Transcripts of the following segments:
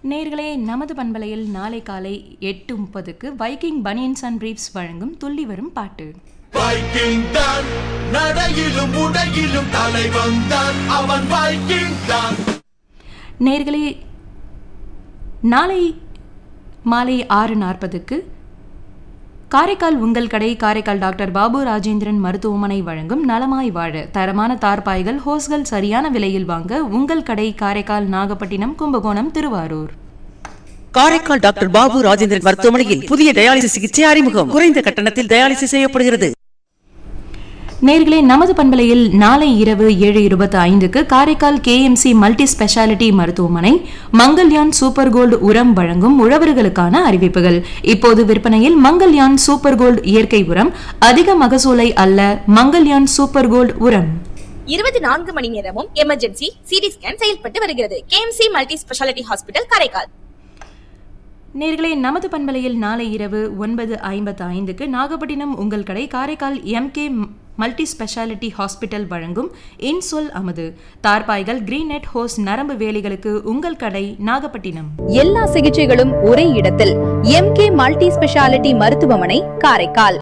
நேர்களே நமது பண்பலையில் நாளை காலை எட்டு முப்பதுக்கு வைக்கிங் பனியன்ஸ் அண்ட் பிரீப்ஸ் வழங்கும் துள்ளி வரும் பாட்டு வைக்கிங் தான் நடையிலும் உடையிலும் தலைவன் தான் அவன் வைக்கிங் தான் நேர்களே நாளை மாலை ஆறு நாற்பதுக்கு காரைக்கால் உங்கள் கடை காரைக்கால் டாக்டர் பாபு ராஜேந்திரன் மருத்துவமனை வழங்கும் நலமாய் வாழ தரமான தார்பாய்கள் ஹோஸ்கள் சரியான விலையில் வாங்க உங்கள் கடை காரைக்கால் நாகப்பட்டினம் கும்பகோணம் திருவாரூர் காரைக்கால் டாக்டர் பாபு ராஜேந்திரன் மருத்துவமனையில் புதிய டயாலிசிஸ் சிகிச்சை அறிமுகம் குறைந்த கட்டணத்தில் டயாலிசிஸ் செய்யப்படுகிறது நேர்களே நமது பண்பலையில் நாளை இரவு ஏழு இருபத்தி ஐந்துக்கு காரைக்கால் கேஎம்சி மல்டி ஸ்பெஷாலிட்டி மருத்துவமனை மங்கல்யான் சூப்பர் கோல்டு உரம் வழங்கும் உழவர்களுக்கான அறிவிப்புகள் இப்போது விற்பனையில் மங்கல்யான் சூப்பர் கோல்டு இயற்கை உரம் அதிக மகசூலை அல்ல மங்கல்யான் சூப்பர் கோல்டு உரம் இருபத்தி நான்கு மணி நேரமும் எமர்ஜென்சி சிடி ஸ்கேன் செயல்பட்டு வருகிறது KMC multi speciality hospital Karaikal நேர்களே நமது பண்பலையில் நாளை இரவு ஒன்பது ஐம்பத்து ஐந்துக்கு நாகப்பட்டினம் உங்கள் கடை Karaikal MK multi speciality hospital வழங்கும் இன்சொல் அமுது தார்பாய்கள் கிரீன் நெட் ஹோஸ் நரம்பு வேலிகளுக்கு உங்கள் கடை நாகப்பட்டினம் எல்லா சிகிச்சைகளும் ஒரே இடத்தில் எம்கே மல்டி ஸ்பெஷாலிட்டி மருத்துவமனை காரைக்கால்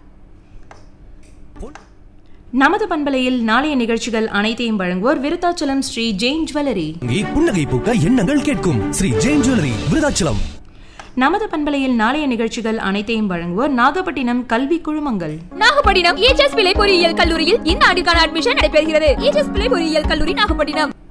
நமது பண்பலையில் நாளைய நிகழ்ச்சிகள் அனைத்தையும் வழங்குவோர் விருத்தாச்சலம் ஸ்ரீ ஜெயின் ஜுவல்லரி இங்கே புன்னகை பூக்க எண்ணங்கள் கேட்கும் ஸ்ரீ ஜெயின் ஜுவல்லரி விருதாச்சலம் நமது பண்பலையில் நாளைய நிகழ்ச்சிகள் அனைத்தையும் வழங்குவோர் நாகப்பட்டினம் கல்வி குழுமங்கள் நாகப்பட்டினம் ஏஜஸ் பிள்ளை பொறியியல் கல்லூரியில் இந்த ஆண்டிற்கான அட்மிஷன் நடைபெறுகிறது ஏஜஸ் பிள்ளை பொறியியல் கல்லூரி நாகப்பட்டினம்